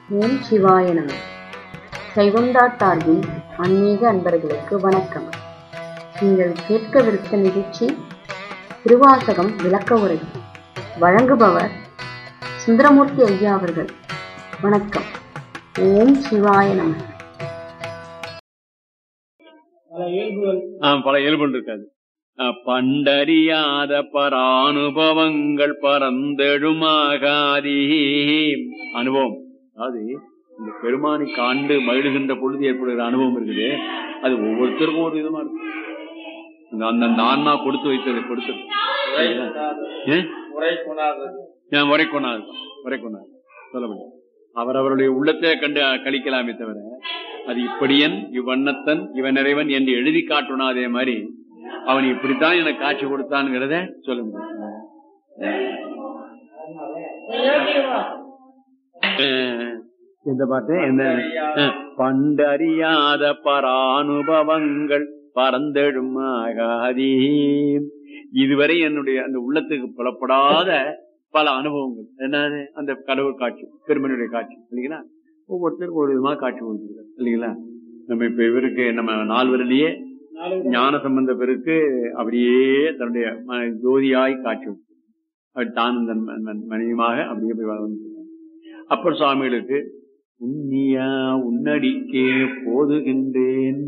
ஓம் சிவாய நம சைவம்டா சார்பின் ஆன்மீக அன்பர்களுக்கு வணக்கம் நீங்கள் கேட்கவிருத்த நிகழ்ச்சி திருவாசகம் விளக்க உரை வழங்குபவர் சுந்தரமூர்த்தி ஐயா அவர்கள் வணக்கம் ஓம் சிவாய நம பல இயல்புகள் ஆ, பல இயல்புகள் இருக்காது ஆ, பண்டறியாத பரானுபவங்கள் பரந்தெழுமாகாதி அனுபவம் அதாவது இந்த பெருமானை காண்டு மகிழ்கின்ற பொழுது ஏற்படுகிற அனுபவம் இருக்குது அது ஒவ்வொருத்தருக்கும் ஒரு விதமா இருக்கும் அந்த அந்தந்த ஆன்மா கொடுத்து வைத்தது கொடுத்தது ஏன் முறை கொண்டாடுறது ஏன் உரை கொண்டாது உரை கொண்டாது சொல்ல முடியும் அவரவருடைய உள்ளத்தை கண்டு கழிக்கலாமே தவிர அது இப்படியன் இவ்வண்ணத்தன் இவன் நிறைவன் என்று எழுதி காட்டணும் அதே மாதிரி அவன் இப்படித்தான் எனக்கு காட்சி கொடுத்தான்ங்கிறத சொல்ல முடியும் அஹ், எந்த பாட்டு என்ன அஹ், பண்டறியாத பரானுபவங்கள் பரந்தெழும் ஆகாதி இதுவரை என்னுடைய அந்த உள்ளத்துக்கு புலப்படாத பல அனுபவங்கள் என்னது அந்த கடவுள் காட்சி பெருமனுடைய காட்சி இல்லைங்களா ஒவ்வொருத்தருக்கும் ஒரு விதமா காட்சி கொடுத்துருக்காரு இல்லைங்களா நம்ம இப்ப இவருக்கு நம்ம நால்வரிலேயே ஞான சம்பந்த பெருக்கு அப்படியே தன்னுடைய ம- ஜோதியாய் காட்சி கொடுத்தார். அவர் தானும் தன் ம- ம- மனைவியுமாக அப்படியே போய் வாழ்ந்து அப்பர் சுவாமிகளுக்கு உன்னியா உன்னடிக்கே போதுகின்றேன்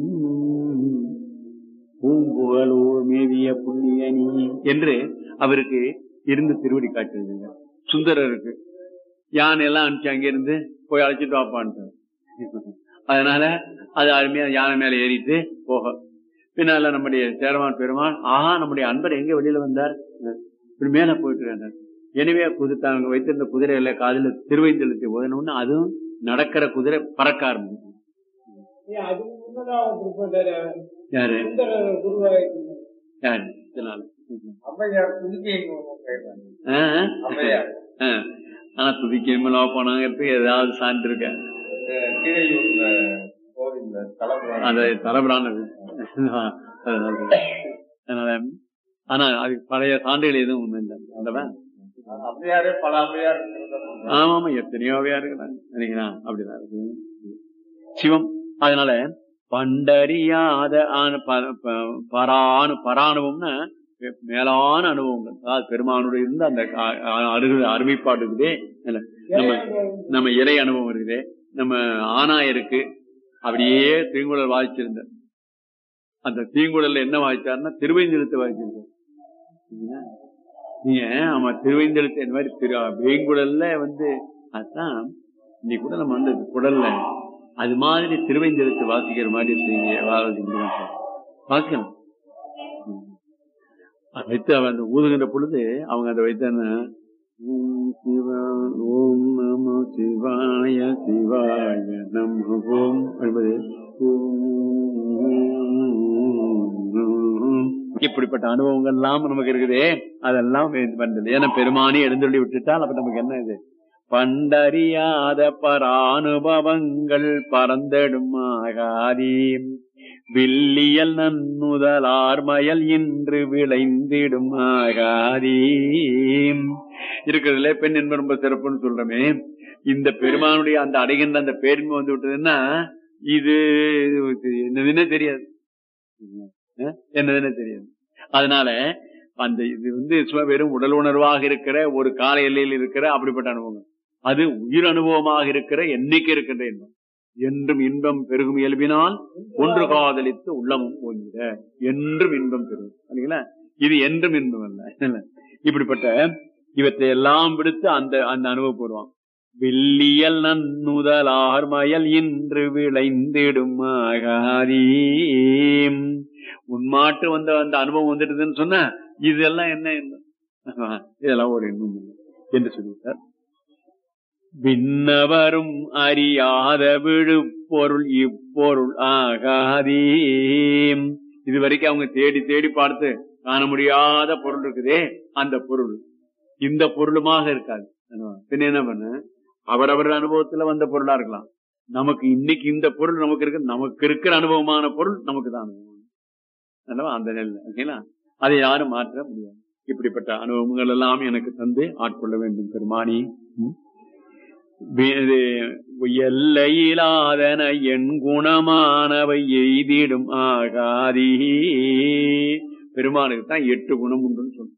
பூங்குழலூர் மேவிய புண்ணியனி என்று அவருக்கு இருந்து திருவடி காட்டுறதுங்க சுந்தரருக்கு யானை எல்லாம் அனுப்பிச்சு அங்கிருந்து போய் அழைச்சிட்டு வாப்பான்ட்டு அதனால அது அருமையா யானை மேல ஏறிட்டு போக பின்னால நம்முடைய சேரமான் பெருமான் ஆஹா நம்முடைய அன்பர் எங்க வெளியில வந்தார் இப்படி மேல போயிட்டு இருக்காரு எனவே குதித்தாங்க வைத்திருந்த குதிரையில காதுல திருவைந்தெழுத்தை ஓதணும்னு அதுவும் நடக்கிற குதிரை பறக்க ஆரம்பிச்சு ஏன் அதுக்கு முன்னதாக திருப்பத்தாரு யாரு சுந்தர குருவாயிருந்தார் யாரு இதனால அம்மையார் புதுக்கை ஆஹ் அம்மையார் ஆஹ். ஆனா துதிக்கமலா போனாங்கிறதுக்கு ஏதாவது சான்று இருக்க கீழையூர்ல கோவில்ல தலைமுறை அந்த தரபுரானது அதனால ஆனா அது பழைய சான்றுகள் எதுவும் ஒண்ணும் இல்லை அல்லவா அம்மையாரே பல அம்மையார் ஆமா ஆமா எத்தனையோ அவையா இருக்கிறாங்க சரிங்களா அப்படிதான் இருக்கு சிவம் அதனால பண்டறியாத ஆன- ப- ப- பரானு பரானுபவம்னா மேலான அனுபவங்கள் அதாவது பெருமானுடைய இருந்த அந்த அ- அ- அருகு அருமைப்பாடு இருக்குதே இல்ல நம்ம நம்ம இறை அனுபவம் இருக்குதே நம்ம ஆனா இருக்கு அப்படியே தீங்குழல் வாய்ச்சிருந்தார் அந்த தீங்குழல்ல என்ன வாய்ச்சாருன்னா திருவைந்தெழுத்து வாய்ச்சிருந்தார் சரிங்களா? நீங்க ஆமா திருவைந்தெழுத்து இந்த மாதிரி திரு வேங்குழல்ல வந்து அதான் இன்னைக்கு கூட நம்ம வந்து குடல்ல அது மாதிரி திருவைந்தெழுத்து வாசிக்கிற மாதிரி செய்ய வாசிக்க முடியும் சார். வாசிக்கலாம் ம். அது வைத்து அவன் அந்த ஊதுகின்ற பொழுது அவங்க அதை வைத்து என்ன ஓம் சிவா ஓம் நம சிவாய சிவாய நம ஓம் என்பது ஓம் இப்படிப்பட்ட அனுபவங்கள் எல்லாம் நமக்கு இருக்குதே அதெல்லாம் இது பண்றது ஏன்னா பெருமானி எழுந்தொள்ளி விட்டுட்டால் அப்ப நமக்கு என்ன இது பண்டறியாத பரானுபவங்கள் பறந்தடும் ஆகாதி வில்லியல் நன்னுதலார்மயல் இன்று விளைந்திடும் ஆகாதி இருக்கிறதுல பெண் என்பது ரொம்ப சிறப்புன்னு சொல்றமே இந்த பெருமானுடைய அந்த அடைகின்ற அந்த பேரின்மை வந்து விட்டதுன்னா இது என்னதுன்னே தெரியாது அஹ் என்னதுன்னே தெரியாது அதனால அந்த இது வந்து சும்மா வெறும் உடல் உணர்வாக இருக்கிற ஒரு கால எல்லையில் இருக்கிற அப்படிப்பட்ட அனுபவம் அது உயிர் அனுபவமாக இருக்கிற என்னைக்கு இருக்கின்ற இன்பம் என்றும் இன்பம் பெருகும் இயல்பினால் ஒன்று காதலித்து உள்ளமும் ஓங்கிட என்றும் இன்பம் பெருகும் சரிங்களா இது என்றும் இன்பம் அல்ல இல்ல. இப்படிப்பட்ட இவற்றை எல்லாம் விடுத்து அந்த அந்த அனுபவப்படுவான் வெள்ளியல் நன்னுதலார் மயல் இன்று விளைந்திடும் ஆகாதீம் உன்மாட்டு வந்த அந்த அனுபவம் வந்துடுதுன்னு சொன்னா இதெல்லாம் என்ன எண்ணம் இதெல்லாம் ஒரு எண்ணம் இல்லை என்று சொல்லிட்டார் விண்ணவரும் அறியாத விழுப்பொருள் இப்பொருள் ஆகாதீம் இதுவரைக்கும் அவங்க தேடி தேடி பார்த்து காண முடியாத பொருள் இருக்குதே அந்த பொருள் இந்த பொருளுமாக இருக்காது பின்ன என்ன பண்ண அவரவர் அனுபவத்துல வந்த பொருளா இருக்கலாம் நமக்கு இன்னைக்கு இந்த பொருள் நமக்கு இருக்கு நமக்கு இருக்கிற அனுபவமான பொருள் நமக்கு தான் அனுபவம் அல்லவா அந்த நெல் ஓகேங்களா அதை யாரும் மாற்ற முடியாது இப்படிப்பட்ட அனுபவங்கள் எல்லாம் எனக்கு தந்து ஆட்கொள்ள வேண்டும் பெருமானி ம்? எல்லையிலாதன என் குணமானவை எய்திடும் ஆகாதி பெருமானுக்கு தான் எட்டு குணம் உண்டுன்னு சொன்ன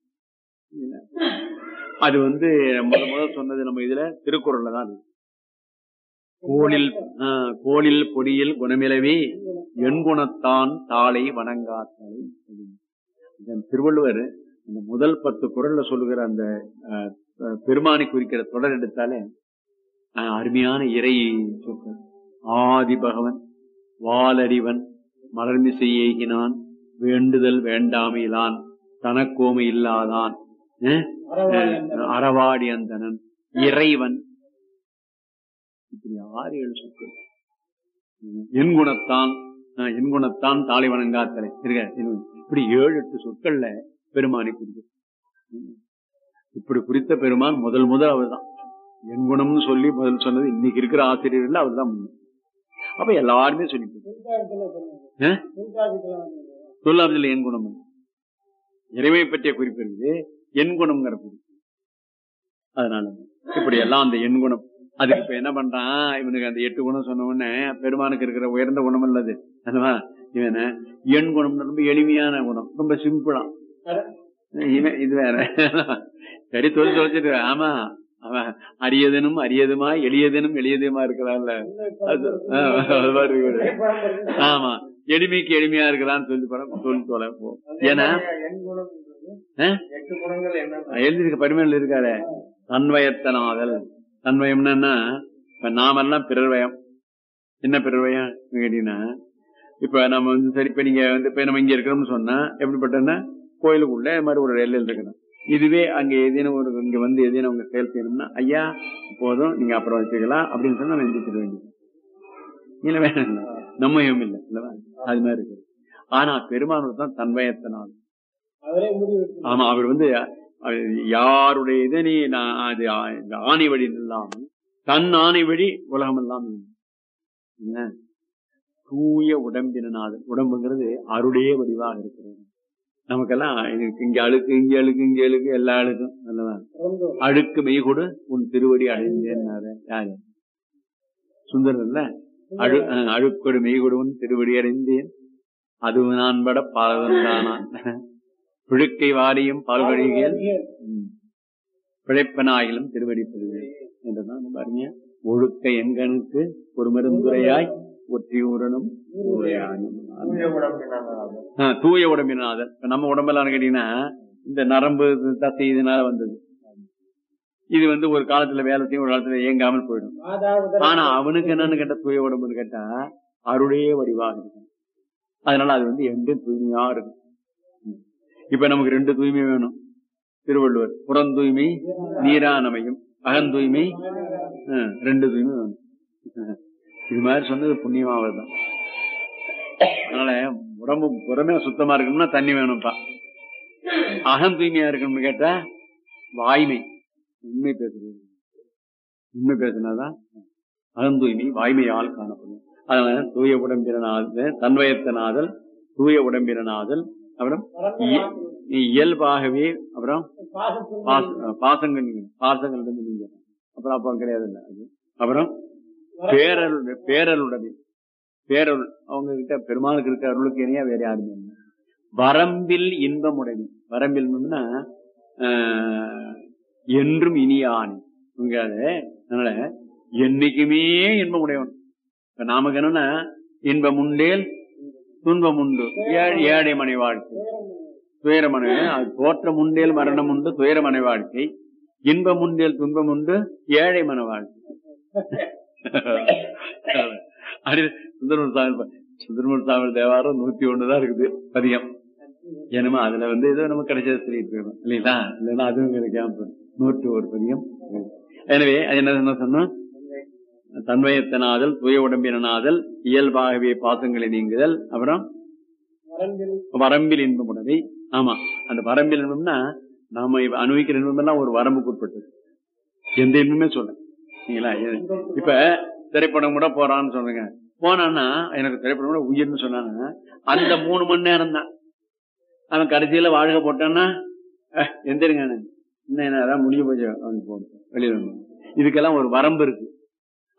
அது வந்து முத முதல் சொன்னது நம்ம இதுல திருக்குறள்ல தான் இருக்கு. கோளில் ஆ, கோளில் பொடியில் குணமிலவே என் குணத்தான் தாளை வணங்காத்தலை இதன் திருவள்ளுவர் இந்த முதல் பத்து குரல்ல சொல்லுகிற அந்த அஹ், அஹ், பெருமானை குறிக்கிற தொடர் எடுத்தாலே அஹ், அருமையான இறை சொற்கள் ஆதி பகவன் வாலறிவன் மலர்மிசை ஏகினான் வேண்டுதல் வேண்டாமையிலான் தனக்கோமை இல்லாதான் அஹ், அஹ், அறவாடி அந்தனன் இறைவன் இப்படி ஆறு ஏழு சொற்கள் உம், என் குணத்தான் அஹ், என் குணத்தான் தாளை வணங்காத்தலை இருக்க இது இப்படி ஏழு எட்டு சொற்கள்ல பெருமானை குறிக்கும் உம். இப்படி குறித்த பெருமான் முதல் முதல் அவர்தான் என் குணம்னு சொல்லி முதல் சொன்னது இன்னைக்கு இருக்கிற ஆசிரியர்கள் அவர் தான் அப்ப எல்லாருமே சொல்லிட்டு சொல்லாததுல என் குணம் இல்லை. இறைவை பற்றிய குறிப்பு இருக்குது என் குணம்ங்கிற குறிப்பு அதனால இப்படி எல்லாம் அந்த எண் குணம் அதுக்கு இப்ப என்ன பண்றான் இவனுக்கு அந்த எட்டு குணம் சொன்ன உடனே பெருமானுக்கு இருக்கிற உயர்ந்த குணம் இல்லது அதுவா இவன எண் குணம் ரொம்ப எளிமையான குணம் ரொம்ப சிம்பிளா இவன் இது வேற சரி தொழில் தொலைச்சிட்டு ஆமா அவன் அரியதனும் அரியதுமா எளியதனும் எளியதுமா இருக்கிறான்ல அது ஆ, அது மாதிரி இருக்கு. ஆமா எளிமைக்கு எளிமையா இருக்கிறான்னு சொல்லி படம் சொல்லி தொலை போ ஏன்னா என் குணம் என்பது ஆ? எட்டு குணங்கள் என்ன எழுதிருக்க பரிமையில் இருக்காரு தன்வயத்தனாதல் தன்வயம்னா இப்ப நாமெல்லாம் பிறர்வயம் என்ன பிறர்வயம் கேட்டீங்கன்னா இப்ப நம்ம வந்து சரி இப்ப நீங்க வந்து இப்ப நம்ம இங்க இருக்கிறோம்னு சொன்னா எப்படிப்பட்டன்னா கோயிலுக்குள்ள இது மாதிரி ஒரு எல்லையில் இருக்கணும் இதுவே அங்க ஏதேனும் ஒரு இங்க வந்து ஏதேனும் உங்க செயல் செய்யணும்னா ஐயா போதும் நீங்க அப்புறம் வச்சுக்கலாம் அப்படின்னு சொன்னா நான் எந்திரிச்சிட வேண்டியது இல்ல வேணும் இல்ல நம்மையும் இல்லை இல்லவா அது மாதிரி இருக்கு ஆனா பெருமானூர் தான் தன்வயத்தனால் அவரே முடிவு ஆமா அவர் வந்து அஹ், யாருடைய இதனை நான் அது ஆ- இந்த ஆணை வழி இல்லாமல் தன் ஆணை வழி உலகம் எல்லாம் என்ன தூய உடம்பினாதல் உடம்புங்கிறது அருடைய வடிவாக இருக்கிறது நமக்கெல்லாம் இதுக்கு இங்க அழுக்கு இங்க அழுக்கு இங்க அழுக்கு எல்லா அழுக்கும் நல்லதா அழுக்கு மெய்கொடு உன் திருவடி அடைந்தேன்னாரு யாரு சுந்தரர் இல்ல அழு அஹ், அழுக்கொடு மெய்கொடு உன் திருவடி அடைந்தேன் அது நான் பட பாலவந்தானா பிழுக்கை வாரியும் பால்வழிகள் பிழைப்பனாயிலும் திருவடி பெறுவேன் என்றுதான் பாருங்க ஒழுக்க எண்கணுக்கு ஒரு மருந்துரையாய் ஒற்றியூரனும் ஊரையானும். தூய உடம்பினாலும் ஆ, தூய உடம்பினாதல் இப்ப நம்ம உடம்பெல்லாம் கேட்டீங்கன்னா இந்த நரம்பு தசை இதனால வந்தது இது வந்து ஒரு காலத்துல வேலை செய்யும் ஒரு காலத்துல இயங்காமல் போயிடும் ஆனா அவனுக்கு என்னன்னு கேட்ட தூய உடம்புன்னு கேட்டா அருடைய வடிவாக இருக்கும் அதனால அது வந்து எந்த தூய்மையா இருக்கும் ம். இப்ப நமக்கு ரெண்டு தூய்மை வேணும் திருவள்ளுவர் புறம் தூய்மை நீரானமையும் அகந்தூய்மை ஆ, ரெண்டு தூய்மை வேணும் இது மாதிரி சொன்னது புண்ணியமாவது தான் அதனால உடம்பு புறமே சுத்தமா இருக்கணும்னா தண்ணி வேணும்ப்பா அகம் தூய்மையா இருக்கணும்னு கேட்டா வாய்மை உண்மை பேசுறது உண்மை பேசினாதான் அகம் தூய்மை வாய்மையால் காணப்படும் அதனால தூய உடம்பினாதல் தன்வயத்தனாதல் தூய உடம்பினாதல் அப்புறம் இய- இயல்பாகவே அப்புறம் பாச- பாசங்கள் நீங்க- பாசங்கள் இருந்து நீங்க அப்புறம் அப்ப கிடையாது இல்ல அது அப்புறம் பேரருள் பேரருளுடைய பேரருள் அவங்க கிட்ட பெருமாளுக்கு இருக்க அருளுக்கு இணையா வேற யாருமே இல்லை வரம்பில் இன்பமுடைமை வரம்பில் இன்பம்னா ஆஹ், என்றும் இனியானி இங்க அது அதனால என்னைக்குமே இன்பம் உடையவன் இப்ப நமக்கு என்னன்னா இன்பம் உண்டேல் துன்பம் உண்டு ஏழை ஏழை மனை வாழ்க்கை துயரமனை அது தோற்றம் உண்டேல் மரணம் உண்டு துயரமனை வாழ்க்கை இன்பம் உண்டேல் துன்பம் உண்டு ஏழை மன வாழ்க்கை அது சுந்தரமூர் சாமி ப- சுந்தரமூர் சாமி தேவாரம் நூத்தி ஒண்ணுதான் இருக்குது பதியம் ஏன்னா அதுல வந்து ஏதோ நமக்கு கிடைச்சது சொல்லிட்டு போயிடும் இல்லைங்களா இல்லைன்னா அதுவும் கிடைக்காம போயிடும் நூற்றி ஒரு பதியம் எனவே அது என்ன என்ன சொன்னோம் தன்வயத்தனாதல் துய உடம்பினாதல் இயல்பாகவே பாசங்களை நீங்குதல் அப்புறம் வரம்பில் இன்பமுடவை ஆமா அந்த வரம்பில் இன்பம்னா நாம இப்ப அனுபவிக்கிற இன்பம் எல்லாம் ஒரு வரம்புக்கு உட்பட்டது எந்த இன்பமே சொல்ல சரிங்களா இது- இப்ப திரைப்படம் கூட போறான்னு சொல்றீங்க போனான்னா எனக்கு திரைப்படம் கூட உயிர்னு சொன்னான்னா அந்த மூணு மணி நேரம் தான் அவன் கடைசியில வாழ்க போட்டான்னா அஹ், எந்திரிங்க இன்னும் என்ன அதான் முடிஞ்சு போச்சு அவனுக்கு போகணும் வெளியில வரணும். இதுக்கெல்லாம் ஒரு வரம்பு இருக்கு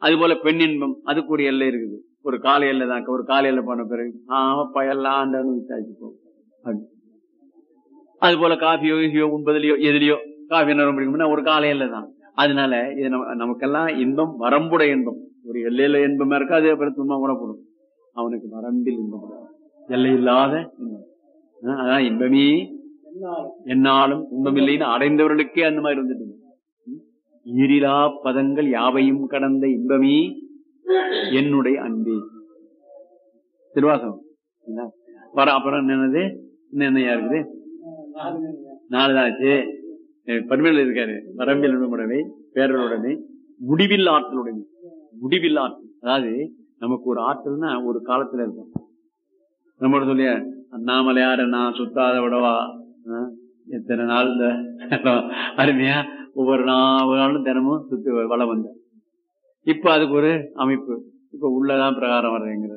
அது போல பெண் இன்பம் அதுக்கு ஒரு எல்லை இருக்குது ஒரு கால எல்லை தான் ஒரு கால எல்லை போன பிறகு ஆமாப்பா எல்லாம் ஆண்டான்னு விசாரிச்சு போகும் அப்படி. அது போல காஃபியோ கீஃபியோ உண்பதுலயோ எதுலயோ காஃபி நேரம் பிடிக்கும்னா ஒரு கால எல்லை தான் அதனால இது நம்ம- நமக்கெல்லாம் இன்பம் வரம்புடைய இன்பம் ஒரு எல்லையில இன்பமா இருக்கா அது அப்புறம் சும்மா கூட போடும் அவனுக்கு வரம்பில் இன்பம் எல்லை இல்லாத இன்பம் ஆஹ் அதான் இன்பமே என்னாலும் துன்பமில்லைன்னு அடைந்தவர்களுக்கே அந்த மாதிரி இருந்துட்டு ம்? ஈரிலா பதங்கள் யாவையும் கடந்த இன்பமே என்னுடைய அன்பே திருவாசகம் என்ன? வர அப்புறம் என்னது இன்னும் என்னையா இருக்குது நாலுதான் ஆச்சு பருமையில் இருக்காரு வரம்பில் உடனே பேரலுடனே முடிவில் ஆற்றலுடனே முடிவில் ஆற்றல் அதாவது நமக்கு ஒரு ஆற்றல்னா ஒரு காலத்துல இருக்கும் நம்மளோட சொல்லிய அண்ணாமலையார நான் சுத்தாத விடவா ஆ? எத்தனை நாள் இந்த அருமையா ஒவ்வொரு நா- ஒரு நாளும் தினமும் சுத்தி வளம் வந்த இப்ப அதுக்கு ஒரு அமைப்பு இப்ப உள்ளதான் பிரகாரம் வர்றேங்கிறது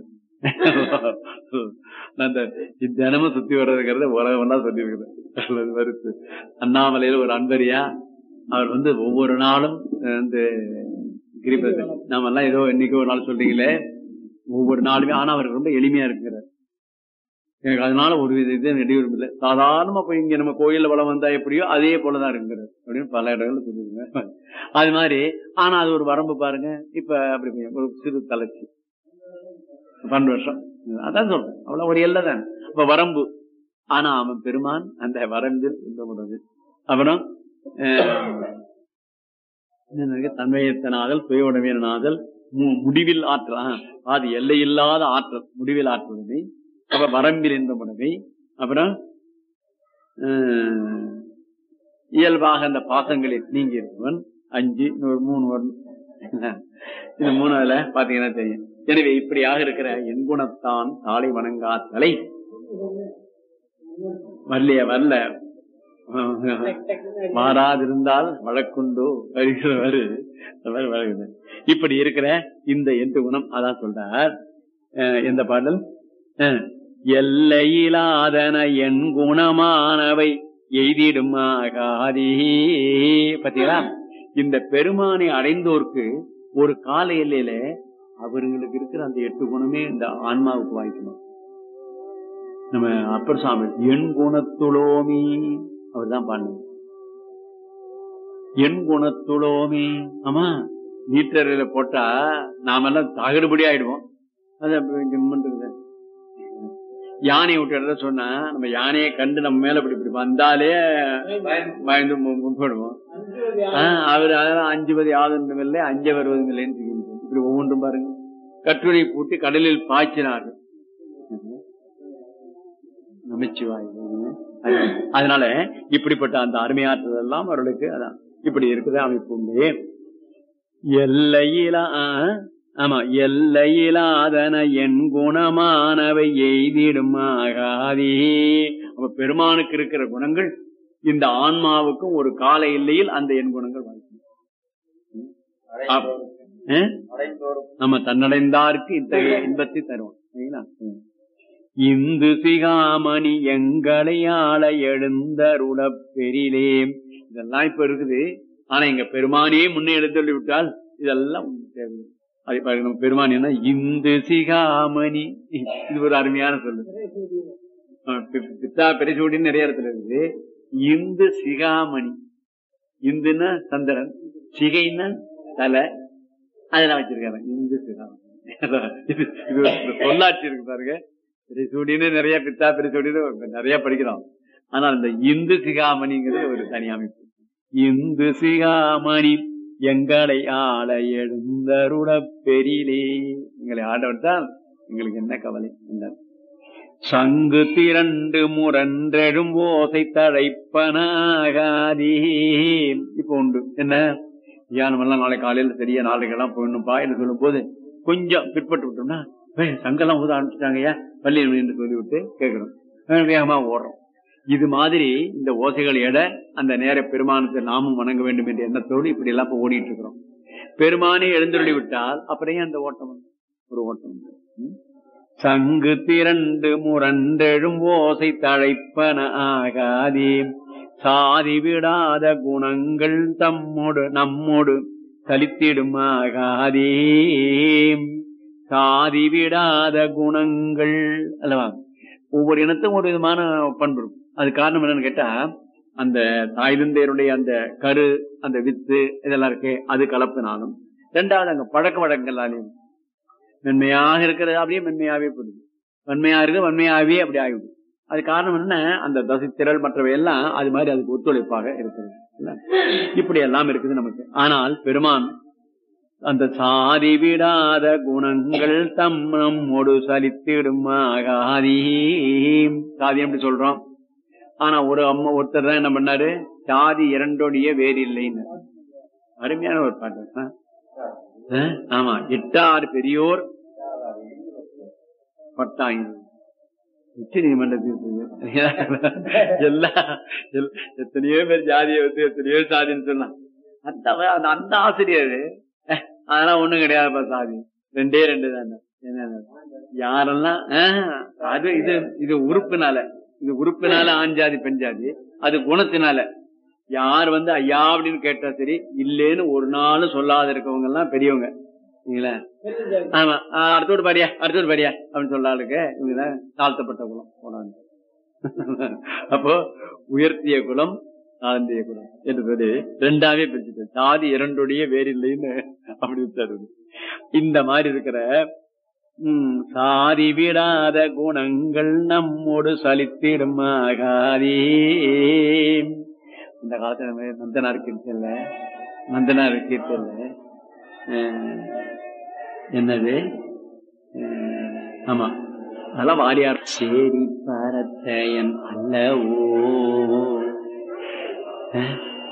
நான் இந்த தினமும் சுத்தி வர்றதுங்கிறத உலகம் சொல்லி இருக்கிறேன் வருத்து அண்ணாமலையில ஒரு அன்பரியா அவர் வந்து ஒவ்வொரு நாளும் அஹ், இந்த கிரிபதி நாம எல்லாம் ஏதோ இன்னைக்கு ஒரு நாள் சொல்றீங்களே ஒவ்வொரு நாளுமே ஆனா அவருக்கு ரொம்ப எளிமையா இருக்கிறார் எனக்கு அதனால ஒரு வித இது நெடிவரும் இல்லை சாதாரணமா போய் இங்க நம்ம கோயில்ல வளம் வந்தா எப்படியோ அதே போலதான் இருக்கிறார் அப்படின்னு பல இடங்கள்ல சொல்லிருங்க அது மாதிரி ஆனா அது ஒரு வரம்பு பாருங்க இப்ப அப்படி கொஞ்சம் ஒரு சிறு தளர்ச்சி பன்னெண்டு வருஷம் அதான் சொல்றேன் அவ்வளவு ஒரு எல்லை தான் இப்ப வரம்பு ஆனா அவன் பெருமான் அந்த வரம்பில் இன்பமுறது அப்புறம் தன்மையத்தனாதல் சுயவுடமையனாதல் மு- முடிவில் ஆற்றல் ஆ, அது எல்லையில்லாத ஆற்றல் முடிவில் ஆற்றலுமை அப்புறம் வரம்பில் இன்பமுடைமை அப்புறம் அஹ், இயல்பாக அந்த பாசங்களில் நீங்கி இருப்பவன் அஞ்சு இன்னொரு மூணு வரும் இந்த மூணாவதுல பாத்தீங்கன்னா தெரியும் எனவே இப்படியாக இருக்கிற என் குணத்தான் தாளை வணங்கா தலை வரலையா வரல மாறாதிருந்தால் வழக்குண்டோ வருகிறவர் இந்த மாதிரி வழங்குது. இப்படி இருக்கிற இந்த எட்டு குணம் அதான் சொல்றார் அஹ் எந்த பாடல் அஹ் எல்லையிலாதன என் குணமானவை எய்திடும் ஆகாதே பாத்தீங்களா இந்த பெருமானை அடைந்தோர்க்கு ஒரு கால எல்லையில அவர்களுக்கு இருக்கிற அந்த எட்டு குணமே இந்த ஆன்மாவுக்கு வாய்க்கணும் நம்ம அப்பர் சாமி என் குணத்துளோமி அவர் தான் பாடினார் என் குணத்துளோமி ஆமா நீட்டரில போட்டா நாமெல்லாம் தகடுபடி ஆயிடுவோம் அது அப்படி ஜிம்முன்னு இருக்குது. யானையை விட்டு இடத்துல சொன்னா நம்ம யானையை கண்டு நம்ம மேல இப்படி இப்படி வந்தாலே பயந்து மு- முன்படுவோம் ஆஹ் அவர் அதெல்லாம் அஞ்சுவது யாதொன்றும் இல்லை அஞ்ச வருவதும் இல்லைன்னு சொல்லிட்டு இப்படி ஒவ்வொன்றும் பாருங்க கட்டுரை பூட்டி கடலில் பாய்ச்சினார்கள் நமச்சிவாய் அதனால இப்படிப்பட்ட அந்த அருமையாற்றுதல் எல்லாம் அவர்களுக்கு அதான் இப்படி இருக்குது அமைப்பு உண்டு எல்லையிலா ஆ, ஆமா எல்லையிலாதன என் குணமானவை எய்திடும் ஆகாதே அப்ப பெருமானுக்கு இருக்கிற குணங்கள் இந்த ஆன்மாவுக்கும் ஒரு கால எல்லையில் அந்த என் குணங்கள் வாழ்க்கை நம்ம தன்னடைந்தார்க்கு இத்தகைய இன்பத்தை தருவோம் சரிங்களா? ம். இந்து சிகாமணி எங்களை ஆள எழுந்தருள பெரிலே இதெல்லாம் இப்ப இருக்குது ஆனா எங்க பெருமானே முன்னே எடுத்து விட்டால் இதெல்லாம் உங்களுக்கு தேவை அது பாருங்க நம்ம பெருமான் என்ன இந்து சிகாமணி இது ஒரு அருமையான சொல்லு அஹ் பி- பித்தா பெரிசூடின்னு நிறைய இடத்துல இருக்குது இந்து சிகாமணி இந்துன்னா சந்திரன் சிகைன்னா தலை அதெல்லாம் வச்சிருக்காங்க இந்து சிகாமணி இது இது ஒரு சொல்லாட்சி இருக்கு பாருங்க பெரிசூடின்னு நிறைய பித்தா பெரிசூடின்னு நிறைய படிக்கிறோம் ஆனால் இந்த இந்து சிகாமணிங்கிறது ஒரு தனி அமைப்பு இந்து சிகாமணி எங்களை ஆள எழுந்தருள பெரிலே எங்களை ஆடவிட்டால் எங்களுக்கு என்ன கவலை என்றார் சங்கு திரண்டு முரன்றெழும் ஓசை தழைப்பனாகாதே இப்ப உண்டு என்ன தியானம் எல்லாம் நாளை காலையில சரியா நாளைக்கெல்லாம் போயிடணும்பா என்று சொல்லும் போது கொஞ்சம் பிற்பட்டு விட்டோம்னா "ஏய், சங்கெல்லாம் ஊத ஆரம்பிச்சிட்டாங்கய்யா பள்ளி என்று சொல்லிவிட்டு கேட்கிறோம் அஹ் வேகமா ஓடுறோம் இது மாதிரி இந்த ஓசைகள் எட அந்த நேர பெருமானத்தை நாமும் வணங்க வேண்டும் என்ற எண்ணத்தோடு இப்படி எல்லாம் இப்ப ஓடிட்டு இருக்கிறோம் பெருமானே எழுந்தருளி விட்டால் அப்புறம் ஏன் அந்த ஓட்டம் வந்து? ஒரு ஓட்டம் வந்து. ம்? சங்கு திரண்டு முரண்டெழும் ஓசை தழைப்பன ஆகாதே சாதி விடாத குணங்கள் தம்மோடு நம்மோடு சலித்திடுமாகாதே சாதி விடாத குணங்கள் அல்லவா ஒவ்வொரு இனத்துக்கும் ஒரு விதமான பண்பு இருக்கும் அது காரணம் என்னன்னு கேட்டா அந்த தாய் தந்தையருடைய அந்த கரு அந்த வித்து இதெல்லாம் இருக்கே அது கலப்பினாலும் ரெண்டாவது அங்க பழக்க வழக்கங்களாலையும் மென்மையாக இருக்கிறது அப்படியே மென்மையாவே போடுது வன்மையா இருக்கு வன்மையாவே அப்படி ஆகிவிடும் அது காரணம் என்ன அந்த தசைத்திரள் மற்றவை எல்லாம் அது மாதிரி அதுக்கு ஒத்துழைப்பாக இருக்கிறது இல்ல? இப்படி எல்லாம் இருக்குது நமக்கு ஆனால் பெருமான் அந்த சாதி விடாத குணங்கள் தம் நம்மோடு சலித்திடும் ஆகாதீ சாதி எப்படி சொல்றோம் ஆனா ஒரு அம்மா ஒருத்தர் தான் என்ன பண்ணாரு சாதி இரண்டோடைய வேறு இல்லைன்னு அருமையான ஒரு பாட்டு ஆ? ஆ? ஆமா எட்டாறு பெரியோர் பட்டாங்க உச்ச நீதிமன்ற தீர்ப்பு எல்லா எல்- எத்தனையோ பேர் ஜாதியை வந்து எத்தனையோ சாதின்னு சொன்னான் அந்த அவ- அந்த- அந்த ஆசிரியர் "அஹ், அதெல்லாம் ஒண்ணும் கிடையாதுப்பா சாதி ரெண்டே ரெண்டு தானே என்ன யாரெல்லாம் ஆஹ், அது இது இது உறுப்பினால இது உறுப்பினால ஆண் ஜாதி பெண் ஜாதி அது குணத்தினால யார் வந்து ஐயா அப்படின்னு கேட்டா சரி இல்லேன்னு ஒரு நாளும் சொல்லாத இருக்கவங்க எல்லாம் பெரியவங்க சரிங்களா ஆமா ஆஹ் அடுத்தோடு பாடியா அடுத்தோடு பாடியா அப்படின்னு சொல்ற ஆளுக்கு இவங்கதான் தாழ்த்தப்பட்ட குலம் போனாங்க அப்போ உயர்த்திய குலம் தாழ்ந்திய குலம் என்று சொல்லி ரெண்டாவே பிரிச்சுட்டு சாதி இரண்டுடைய வேறில்லைன்னு அப்படி விட்டாரு இந்த மாதிரி இருக்கிற உம் சாதி விடாத குணங்கள் நம்மோடு சலித்திடும் ஆகாதே இந்த காலத்துல நம்ம நந்தனார் கீர்த்தல்ல நந்தனார் கீர்த்தல்ல அஹ், என்னது அஹ், ஆமா அதெல்லாம் வாரியார் சேரி பரத்தையன் அல்லவோ அஹ்,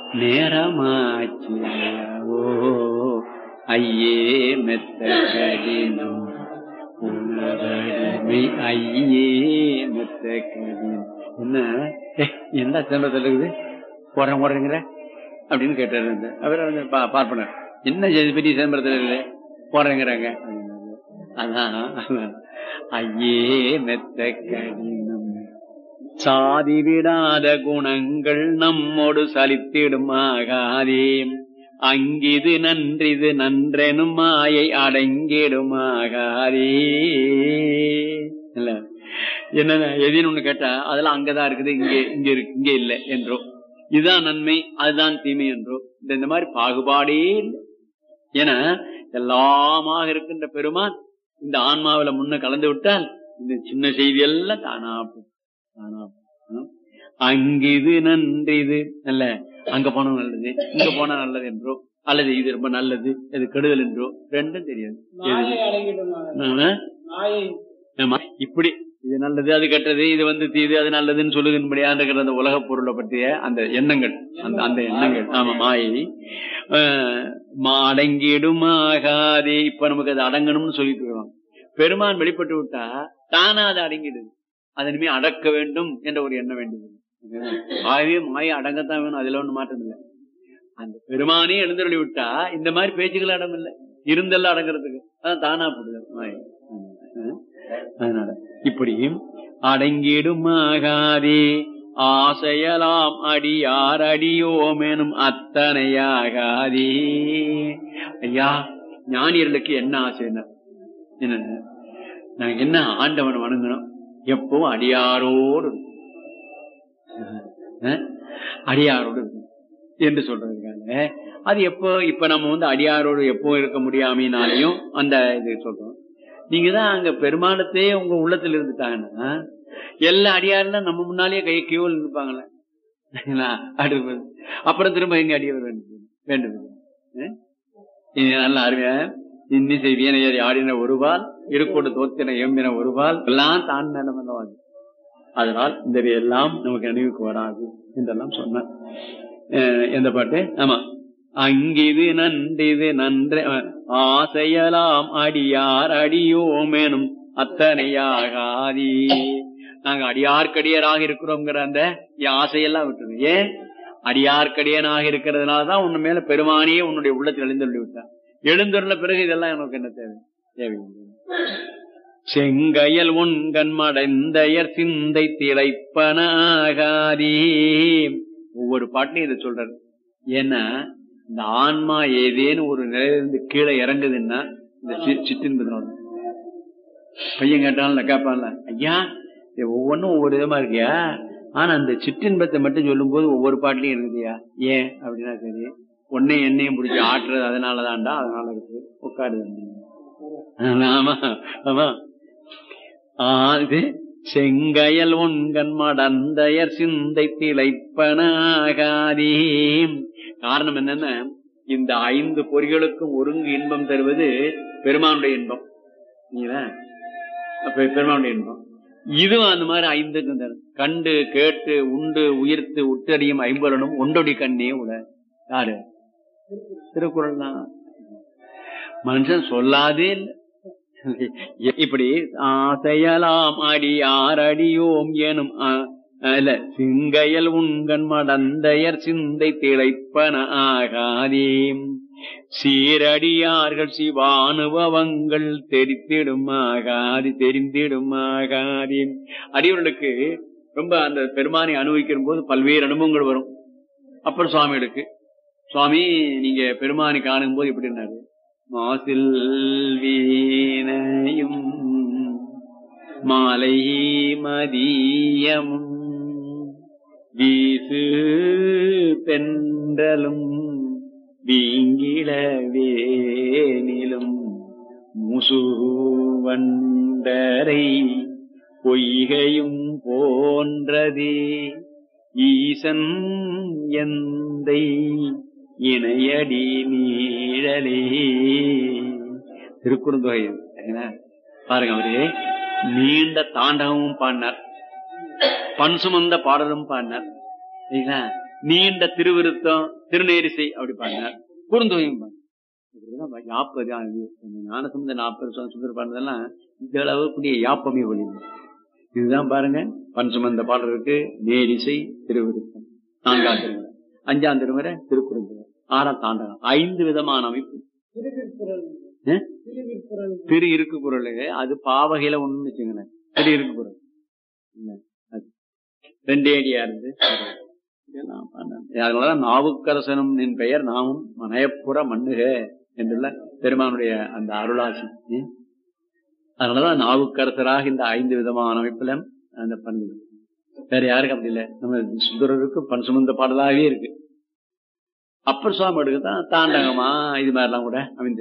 நேரமாச்சியவோ ஐயே மெத்த கடினம் உணவடிமை ஐயே மெத்த கடினம் என்ன ஏய், என்ன சம்பளத்தில் இருக்குது போறேன் போறேங்கிற அப்படின்னு கேட்டாரு அந்த அவர் வந்து பா- பார்ப்பனர் என்ன செய்தி பெரிய சிதம்பரத்தில் இல்லை போறேங்கிறாங்க அப்படின்னாரு. அதான் அதான். ஐயே மெத்த கடினம் சாதி விடாத குணங்கள் நம்மோடு சலித்திடும் ஆகாதே அங்கிது நன்றிது நன்றெனும் மாயை அடங்கிடும் ஆகாதே இல்ல என்ன எதின்னு ஒண்ணு கேட்டா அதெல்லாம் அங்கதான் இருக்குது இங்க இங்க இருக்கு இங்க இல்லை என்றோ இதுதான் நன்மை அதுதான் தீமை என்றோ இந்த இந்த மாதிரி பாகுபாடே இல்லை ஏன்னா எல்லாமாக இருக்கின்ற பெருமான் இந்த ஆன்மாவில முன்ன கலந்து விட்டால் இந்த சின்ன செய்தி எல்லாம் தானா போகும். தானா போகும். அங்கிது நன்றிது அல்ல அங்க போனா நல்லது இங்க போனா நல்லது என்றோ அல்லது இது ரொம்ப நல்லது இது கெடுதல் என்றோ ரெண்டும் தெரியாது நாயை எது? அடங்கிடுமா ஆமா. நாயை ஆமா. இப்படி இது நல்லது அது கெட்டது இது வந்து தீது அது நல்லதுன்னு சொல்லுகின்படியா இருக்கிற அந்த உலக பொருளை பற்றிய அந்த எண்ணங்கள் அந்த அந்த எண்ணங்கள் ஆமா மாயை ஆஹ், மா- அடங்கிடுமாகாதே இப்ப நமக்கு அது அடங்கணும்னு சொல்லிட்டு இருக்கிறோம் பெருமான் வெளிப்பட்டு விட்டா தானா அது அடங்கிடுது அது இனிமே அடக்க வேண்டும் என்ற ஒரு எண்ணம் வேண்டியது ஆகவே மாயை அடங்கத்தான் வேணும் அதுல ஒண்ணு மாற்றம் இல்லை அந்த பெருமானே எழுந்தருளி விட்டா இந்த மாதிரி பேச்சுக்கள் இடம் இல்லை இருந்தெல்லாம் அடங்குறதுக்கு அதான் தானா போடுது மாயை ஆஹ். அதனால இப்படி அடங்கிடுமாகாதே ஆசையலாம் அடியார் அடியோமெனும் அத்தனையாகாதே ஐயா ஞானியர்களுக்கு என்ன ஆசைன்னா என்ன நான் என்ன ஆண்டவன் வணங்கணும் எப்பவும் அடியாரோடு இருக்கணும். அஹ், அடியாரோடு இருக்கணும் என்று சொல்றதுக்காக அது எப்போ இப்ப நம்ம வந்து அடியாரோடு எப்போ இருக்க முடியாமைனாலையும் அந்த இது சொல்றோம் நீங்க தான் அங்க பெருமானத்தையே உங்க உள்ளத்துல இருந்துட்டாங்கன்னா எல்லா அடியாரெல்லாம் நம்ம முன்னாலேயே கை கியூவில் நிற்பாங்கல்ல அடுத்து அப்புறம் திரும்ப எங்க அடியார் வேண்டும் வேண்டும் அஹ்? இது நல்ல அருமையா இன்னிசை வீணையர் ஆடின ஒருவால் இருக்கோடு தோத்தின எம்பின ஒருவால் எல்லாம் தான் நடமல்லவாது அதனால் இந்த எல்லாம் நமக்கு நினைவுக்கு வராது என்றெல்லாம் சொன்னார் அஹ் எந்த பாட்டு ஆமா அங்கிது நன்றிது நன்று அஹ், ஆசையலாம் அடியார் அடியோமேனும் அத்தனையாகாதி நாங்க அடியார்க்கடியராக இருக்கிறோங்கிற அந்த ஆசையெல்லாம் விட்டுரு ஏன் அடியார்க்கடியனாக இருக்கிறதுனாலதான் உன் மேல பெருமானியே உன்னுடைய உள்ளத்தில் எழுந்தருளி விட்டார் எழுந்தருள பிறகு இதெல்லாம் எனக்கு என்ன தேவை தேவையில்லை செங்கையல் உண்கண் மடைந்தயர் சிந்தை திளைப்பனாகாதே ஒவ்வொரு பாட்டிலையும் இதை சொல்றாரு ஏன்னா இந்த ஆன்மா ஏதேனும் ஒரு நிலையிலிருந்து கீழே இறங்குதுன்னா இந்த சி- சிற்றின்பத்தினோட பையன் கேட்டாலும் கேட்பான்ல ஐயா இது ஒவ்வொன்றும் ஒவ்வொரு விதமா இருக்கியா ஆனா அந்த சிற்றின்பத்தை மட்டும் சொல்லும் போது ஒவ்வொரு பாட்டுலயும் இருக்குதுயா ஏன் அப்படின்னா சரி ஒன்னே எண்ணெயும் பிடிச்சி ஆட்டுறது அதனாலதான்டா அதனால இருக்கு உட்காருது ஆமா ஆமா ஆ, இது செங்கயல் உண்கண் மடந்தையர் சிந்தை திளைப்பனாகாதே காரணம் என்னன்னா இந்த ஐந்து பொறிகளுக்கும் ஒருங்கு இன்பம் தருவது பெருமானுடைய இன்பம் நீங்களா அப்ப பெருமானுடைய இன்பம் இதுவும் அந்த மாதிரி ஐந்துக்கும் தரும் கண்டு கேட்டு உண்டு உயிர்த்து உட்டறியும் ஐம்பலனும் ஒண்டொடி கண்ணே உல யாரு திருக்குறள் தான் மனுஷன் சொல்லாதே இல்ல இப்படி ஆசையலாம் அடி ஆரடியோம் எனும் ஆ, ஆ, இல்ல சிங்கையல் உண்கண் மடந்தையர் சிந்தை திளைப்பன ஆகாதே சீரடியார்கள் சிவானுபவங்கள் தெரித்திடும் ஆகாதி தெரிந்திடும் ஆகாதி அடியவர்களுக்கு ரொம்ப அந்த பெருமானை அனுபவிக்கிற போது பல்வேறு அனுபவங்கள் வரும் அப்புறம் சுவாமிகளுக்கு சுவாமி நீங்க பெருமானை காணும் போது எப்படின்னாரு மாசில் வீணையும் மாலை மதியமும் வீசு பென்றலும் வீங்கில வேனிலும் முசுவண்டரை பொய்கையும் போன்றதே ஈசன் எந்தை இணையடி நீழலே திருக்குறுந்தொகை என்ன? பாருங்க அவரு நீண்ட தாண்டகமும் பாடினார் பண் சுமந்த பாடலும் பாடினார் சரிங்களா நீண்ட திருவிருத்தம் திருநேரிசை அப்படி பாடினார் குறுந்தொகையும் பாடினார் இப்படிதான் யாப்பது ஞானசம்பந்த நாற்பது சுந்தர் பாடினதெல்லாம் இந்த அளவுக்குரிய யாப்பமே வழியில் இதுதான் பாருங்க பண் சுமந்த பாடல் இருக்கு நேரிசை திருவிருத்தம் நான்காம் திருமுறை அஞ்சாம் திருமுறை திருக்குறள் ஆறாம் தாண்டகம் ஐந்து விதமான அமைப்பு திருவிற்குறள் ஆ? திருவிற்குறள் திரு இருக்கு குரல் அது பாவகையில ஒண்ணு வச்சுங்களேன் திரு இருக்கு குரல் இல்ல, அது. ரெண்டே அடியா இருந்து இதெல்லாம் பண்ண- அதனாலதான் நாவுக்கரசனும் நின் பெயர் நாமும் மனையப்புற மண்ணுக என்றுள்ள பெருமானுடைய அந்த அருளாசி ம். அதனாலதான் நாவுக்கரசராக இந்த ஐந்து விதமான அமைப்புல அந்த பண்பு வேற யாருக்கும் அப்படி இல்லை நம்ம சுந்தரருக்கு பண் சுமந்த பாடலாகவே இருக்கு அப்பர் சுவாமி எடுக்க தான் தாண்டகமா இது மாதிரிலாம் கூட அமைந்து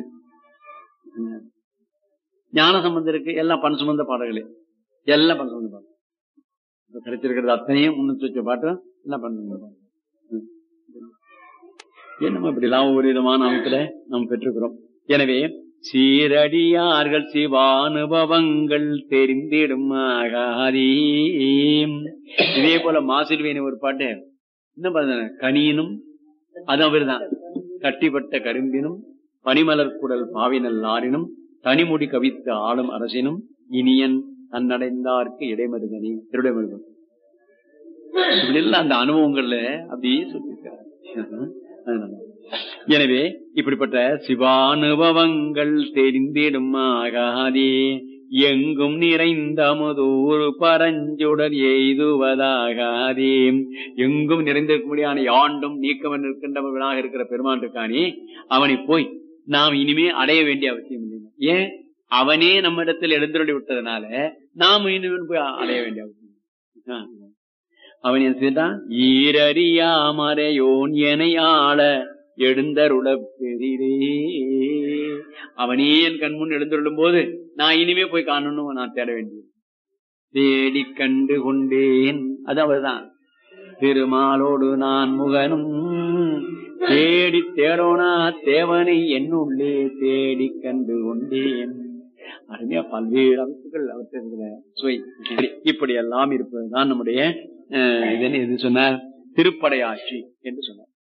ஞான சம்பந்தம் இருக்கு எல்லாம் பண் சுமந்த பாடல்களே எல்லாம் பண் சுமந்த பாடல் இப்ப கிடைச்சிருக்கிறது அத்தனையும் முன்னூத்தி வச்ச பாட்டும் எல்லாம் பண் சுமந்த பாடல் ம். என்னமோ இப்படி எல்லாம் ஒவ்வொரு விதமான அமைப்புல நாம் பெற்றிருக்கிறோம் எனவே சீரடியார்கள் சிவானுபவங்கள் தெரிந்திடும் ஆகாதீம் இதே போல மாசில்வேணி ஒரு பாட்டு என்ன பாருங்க கனியினும் அது அவர்தான் கட்டிப்பட்ட கரும்பினும் பனிமலர் குடல் பாவினல் ஆறினும் தனிமுடி கவித்து ஆளும் அரசினும் இனியன் தன்னடைந்தார்க்கு இடைமருகனி திருடைமருகன் இப்படி எல்லாம் அந்த அனுபவங்கள்ல அப்படியே சொல்லியிருக்காரு அதனால. எனவே இப்படிப்பட்ட சிவானுபவங்கள் தெரிந்திடும் ஆகாதே எங்கும் நிறைந்த அமுதூர் பரஞ்சுடர் எய்துவதாகாதே எங்கும் நிறைந்திருக்கும்படியான யாண்டும் நீக்கம் இருக்கின்றவர்களாக இருக்கிற பெருமான் இருக்கானே அவனை போய் நாம் இனிமே அடைய வேண்டிய அவசியம் இல்லை ஏன் அவனே நம்ம இடத்தில் எழுந்தருளி விட்டதுனால நாம் இனிமேல் போய் அடைய வேண்டிய அவசியம் இல்லை. ஆ. அவன் என்ன செய்தான் ஈரறியாமறையோன் எனை ஆள எழுந்தருள பெரிரே அவனே என் கண்முன் எழுந்தருளும் போது நான் இனிமே போய் காணணும் நான் தேட வேண்டியது தேடி கண்டு கொண்டேன் அது அவர்தான் திருமாலோடு நான் முகனும் தேடி தேடோனா தேவனை என்னுள்ளே தேடி கண்டு கொண்டேன் அருமையா பல்வேறு அமைப்புகள் அவற்றிருக்கிற சுவை இப்படி எல்லாம் இருப்பதுதான் நம்முடைய அஹ், இதனை எது சொன்னார் திருப்படையாட்சி என்று சொன்னார்